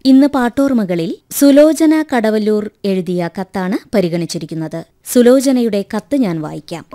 ഇന്ന് പാട്ടോർമകളിൽ സുലോചന കടവല്ലൂർ എഴുതിയ കത്താണ് പരിഗണിച്ചിരിക്കുന്നത് സുലോചനയുടെ കത്ത് ഞാൻ വായിക്കാം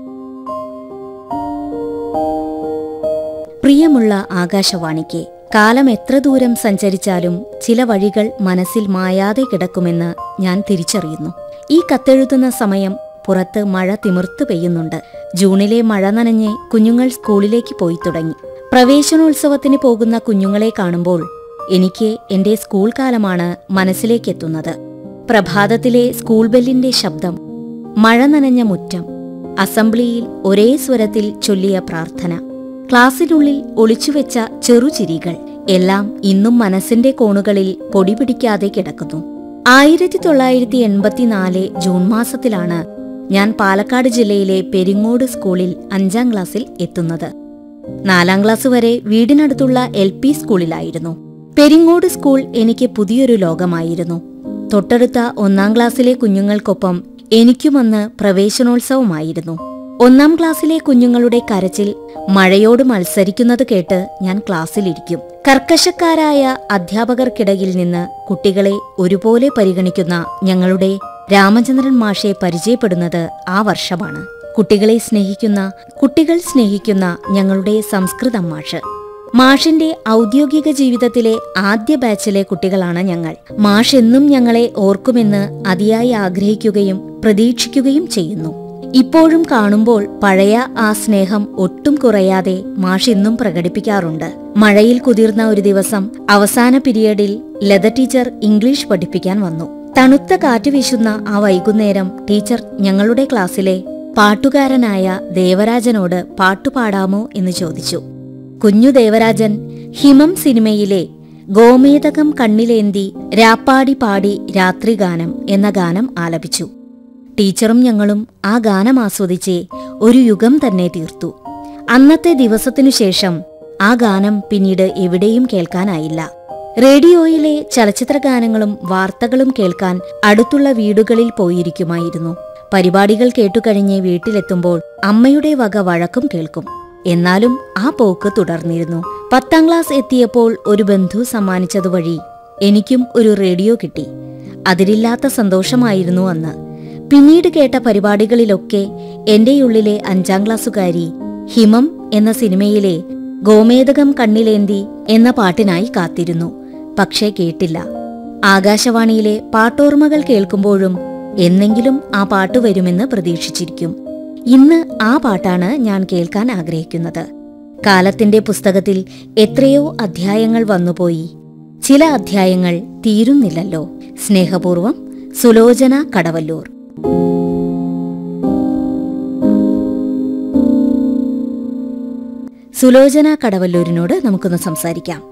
പ്രിയമുള്ള ആകാശവാണിക്ക് കാലം എത്ര ദൂരം സഞ്ചരിച്ചാലും ചില വഴികൾ മനസ്സിൽ മായാതെ കിടക്കുമെന്ന് ഞാൻ തിരിച്ചറിയുന്നു ഈ കത്തെഴുതുന്ന സമയം പുറത്ത് മഴ തിമിർത്തു പെയ്യുന്നുണ്ട് ജൂണിലെ മഴ നനഞ്ഞ് കുഞ്ഞുങ്ങൾ സ്കൂളിലേക്ക് പോയി തുടങ്ങി പ്രവേശനോത്സവത്തിന് പോകുന്ന കുഞ്ഞുങ്ങളെ കാണുമ്പോൾ എനിക്ക് എന്റെ സ്കൂൾ കാലമാണ് മനസ്സിലേക്കെത്തുന്നത് പ്രഭാതത്തിലെ സ്കൂൾ ബെല്ലിന്റെ ശബ്ദം മഴ നനഞ്ഞ മുറ്റം അസംബ്ലിയിൽ ഒരേ സ്വരത്തിൽ ചൊല്ലിയ പ്രാർത്ഥന ക്ലാസ്സിനുള്ളിൽ ഒളിച്ചുവെച്ച ചെറുചിരികൾ എല്ലാം ഇന്നും മനസ്സിന്റെ കോണുകളിൽ പൊടി പിടിക്കാതെ കിടക്കുന്നു ആയിരത്തി തൊള്ളായിരത്തി എൺപത്തിനാല് ജൂൺ മാസത്തിലാണ് ഞാൻ പാലക്കാട് ജില്ലയിലെ പെരിങ്ങോട് സ്കൂളിൽ അഞ്ചാം ക്ലാസ്സിൽ എത്തുന്നത് നാലാം ക്ലാസ് വരെ വീടിനടുത്തുള്ള എൽ പി സ്കൂളിലായിരുന്നു പെരിങ്ങോട് സ്കൂൾ എനിക്ക് പുതിയൊരു ലോകമായിരുന്നു തൊട്ടടുത്ത ഒന്നാം ക്ലാസ്സിലെ കുഞ്ഞുങ്ങൾക്കൊപ്പം എനിക്കുമന്ന് പ്രവേശനോത്സവമായിരുന്നു ഒന്നാം ക്ലാസ്സിലെ കുഞ്ഞുങ്ങളുടെ കരച്ചിൽ മഴയോട് മത്സരിക്കുന്നത് കേട്ട് ഞാൻ ക്ലാസ്സിലിരിക്കും കർക്കശക്കാരായ അധ്യാപകർക്കിടയിൽ നിന്ന് കുട്ടികളെ ഒരുപോലെ പരിഗണിക്കുന്ന ഞങ്ങളുടെ രാമചന്ദ്രൻ മാഷെ പരിചയപ്പെടുന്നത് ആ വർഷമാണ് കുട്ടികളെ സ്നേഹിക്കുന്ന കുട്ടികൾ സ്നേഹിക്കുന്ന ഞങ്ങളുടെ സംസ്കൃതം മാഷ് മാഷിന്റെ ഔദ്യോഗിക ജീവിതത്തിലെ ആദ്യ ബാച്ചിലെ കുട്ടികളാണ് ഞങ്ങൾ മാഷ് എന്നും ഞങ്ങളെ ഓർക്കുമെന്ന് അതിയായി ആഗ്രഹിക്കുകയും പ്രതീക്ഷിക്കുകയും ചെയ്യുന്നു ഇപ്പോഴും കാണുമ്പോൾ പഴയ ആ സ്നേഹം ഒട്ടും കുറയാതെ മാഷ് ഇന്നും പ്രകടിപ്പിക്കാറുണ്ട് മഴയിൽ കുതിർന്ന ഒരു ദിവസം അവസാന പീരിയഡിൽ ലത ടീച്ചർ ഇംഗ്ലീഷ് പഠിപ്പിക്കാൻ വന്നു തണുത്ത കാറ്റ് വീശുന്ന ആ വൈകുന്നേരം ടീച്ചർ ഞങ്ങളുടെ ക്ലാസ്സിലെ പാട്ടുകാരനായ ദേവരാജനോട് പാട്ടുപാടാമോ എന്ന് ചോദിച്ചു കുഞ്ഞു ദേവരാജൻ ഹിമം സിനിമയിലെ ഗോമേതകം കണ്ണിലേന്തി രാപ്പാടി പാടി രാത്രിഗാനം എന്ന ഗാനം ആലപിച്ചു ടീച്ചറും ഞങ്ങളും ആ ഗാനം ആസ്വദിച്ച് ഒരു യുഗം തന്നെ തീർത്തു അന്നത്തെ ദിവസത്തിനു ശേഷം ആ ഗാനം പിന്നീട് എവിടെയും കേൾക്കാനായില്ല റേഡിയോയിലെ ചലച്ചിത്ര ഗാനങ്ങളും വാർത്തകളും കേൾക്കാൻ അടുത്തുള്ള വീടുകളിൽ പോയിരിക്കുമായിരുന്നു പരിപാടികൾ കേട്ടുകഴിഞ്ഞ് വീട്ടിലെത്തുമ്പോൾ അമ്മയുടെ വക വഴക്കും കേൾക്കും എന്നാലും ആ പോക്ക് തുടർന്നിരുന്നു പത്താം ക്ലാസ് എത്തിയപ്പോൾ ഒരു ബന്ധു സമ്മാനിച്ചതുവഴി എനിക്കും ഒരു റേഡിയോ കിട്ടി അതിരില്ലാത്ത സന്തോഷമായിരുന്നു അന്ന് പിന്നീട് കേട്ട പരിപാടികളിലൊക്കെ എന്റെയുള്ളിലെ അഞ്ചാം ക്ലാസ്സുകാരി ഹിമം എന്ന സിനിമയിലെ ഗോമേതകം കണ്ണിലേന്തി എന്ന പാട്ടിനായി കാത്തിരുന്നു പക്ഷേ കേട്ടില്ല ആകാശവാണിയിലെ പാട്ടോർമ്മകൾ കേൾക്കുമ്പോഴും എന്നെങ്കിലും ആ പാട്ട് വരുമെന്ന് പ്രതീക്ഷിച്ചിരിക്കും ഇന്ന് ആ പാട്ടാണ് ഞാൻ കേൾക്കാൻ ആഗ്രഹിക്കുന്നത് കാലത്തിന്റെ പുസ്തകത്തിൽ എത്രയോ അധ്യായങ്ങൾ വന്നുപോയി ചില അധ്യായങ്ങൾ തീരുന്നില്ലല്ലോ സ്നേഹപൂർവം സുലോചന കടവല്ലൂർ സുലോചന കടവല്ലൂരിനോട് നമുക്കൊന്ന് സംസാരിക്കാം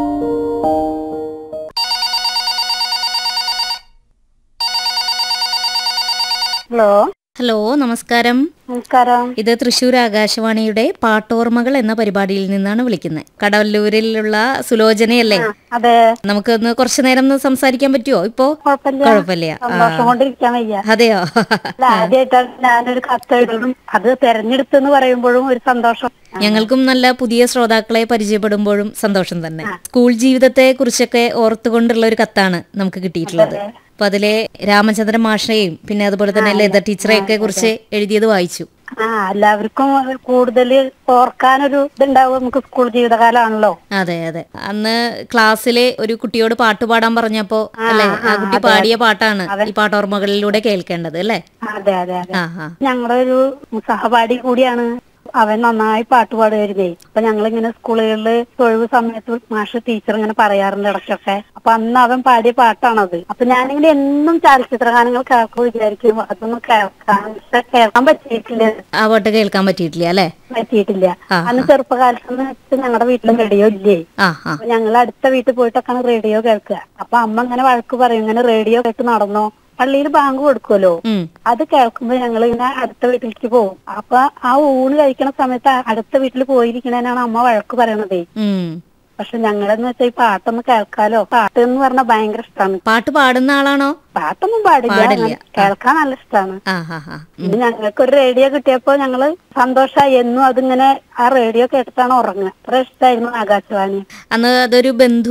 ഹലോ ഹലോ നമസ്കാരം നമസ്കാരം ഇത് തൃശൂർ ആകാശവാണിയുടെ പാട്ടോർമ്മകൾ എന്ന പരിപാടിയിൽ നിന്നാണ് വിളിക്കുന്നത് കടവല്ലൂരിലുള്ള സുലോചനയല്ലേ അതെ നമുക്കൊന്ന് കുറച്ചു നേരം ഒന്ന് സംസാരിക്കാൻ പറ്റുമോ ഇപ്പോ കുഴപ്പമില്ല കുഴപ്പമില്ല ആ. സന്തോഷം കൊണ്ടിരിക്കാൻ വയ്യ അതെയോ അല്ല, ആദ്യമായിട്ടാണ് ഞാനൊരു കത്ത് എഴുതും അത് തെരഞ്ഞെടുത്തെന്ന് പറയുമ്പോഴും ഒരു സന്തോഷം ഞങ്ങൾക്കും നല്ല പുതിയ ശ്രോതാക്കളെ പരിചയപ്പെടുമ്പോഴും സന്തോഷം തന്നെ സ്കൂൾ ജീവിതത്തെ കുറിച്ചൊക്കെ ഓർത്തുകൊണ്ടുള്ള ഒരു കത്താണ് നമുക്ക് കിട്ടിയിട്ടുള്ളത് അപ്പൊ അതിലെ രാമചന്ദ്രൻ മാഷയെയും പിന്നെ അതുപോലെ തന്നെ ലത ടീച്ചറെയൊക്കെ കുറിച്ച് എഴുതിയത് വായിച്ചു ആ എല്ലാവർക്കും കൂടുതൽ ഓർക്കാനൊരു ഇതുണ്ടാവും നമുക്ക് സ്കൂൾ ജീവിതകാലമാണല്ലോ അതെ അതെ അന്ന് ക്ലാസ്സിലെ ഒരു കുട്ടിയോട് പാട്ട് പാടാൻ പറഞ്ഞപ്പോ അല്ലെ ആ കുട്ടി പാടിയ പാട്ടാണ് ഈ പാട്ടോർമ്മകളിലൂടെ കേൾക്കേണ്ടത് അല്ലേ അതെ അതെ അതെ ആ ആ ഞങ്ങളുടെ ഒരു സഹപാഠി കൂടിയാണ് അവൻ നന്നായി പാട്ട് പാടുമായിരുന്നേ അപ്പൊ ഞങ്ങളിങ്ങനെ സ്കൂളുകളിൽ ഒഴിവ് സമയത്ത് മാഷ് ടീച്ചർ ഇങ്ങനെ പറയാറുണ്ട് ഇടയ്ക്കൊക്കെ അപ്പൊ അന്ന് അവൻ പാടിയ പാട്ടാണത് അപ്പൊ ഞാനിങ്ങനെ എന്നും ചലച്ചിത്ര ഗാനങ്ങൾ കേൾക്കും വിചാരിക്കും അതൊന്നും കേൾക്കാൻ പക്ഷെ കേൾക്കാൻ പറ്റിയിട്ടില്ല ആ പാട്ട് കേൾക്കാൻ പറ്റിയിട്ടില്ല അല്ലേ പറ്റിയിട്ടില്ല ആ, അന്ന് ചെറുപ്പകാലത്ത് വെച്ച് ഞങ്ങളുടെ വീട്ടിലും റേഡിയോ ഇല്ലേ ആ ആ അപ്പൊ ഞങ്ങൾ അടുത്ത വീട്ടിൽ പോയിട്ടൊക്കെയാണ് റേഡിയോ കേൾക്കുക അപ്പൊ അമ്മ ഇങ്ങനെ വഴക്ക് പറയും ഇങ്ങനെ റേഡിയോ കേട്ട് നടന്നോ പള്ളിയിൽ ബാങ്ക് കൊടുക്കുമല്ലോ ഉം അത് കേൾക്കുമ്പോ ഞങ്ങൾ ഇങ്ങനെ അടുത്ത വീട്ടിലേക്ക് പോകും അപ്പൊ ആ ഊണ് കഴിക്കണ സമയത്ത് അടുത്ത വീട്ടിൽ പോയിരിക്കണേനാണ് അമ്മ വഴക്ക് പറയണതേ ഉം പക്ഷെ ഞങ്ങളെന്ന് വെച്ചാൽ ഈ പാട്ടൊന്ന് കേൾക്കാലോ പാട്ട് എന്ന് പറഞ്ഞാൽ ഭയങ്കര ഇഷ്ടമാണ് പാട്ട് പാടുന്ന ആളാണോ പാട്ടൊന്നും പാടില്ല പാടില്ല. എന്നാലും കേൾക്കാൻ നല്ല ഇഷ്ടമാണ് ആ ആ ആ പിന്നെ ഞങ്ങൾക്ക് ഒരു റേഡിയോ കിട്ടിയപ്പോ ഞങ്ങള് സന്തോഷമായി എന്നും അതിങ്ങനെ ആ റേഡിയോ കേട്ടിട്ടാണ് ഉറങ്ങുക അത്ര ഇഷ്ടമായിരുന്നു ആകാശവാണി അന്ന് അതൊരു ബന്ധു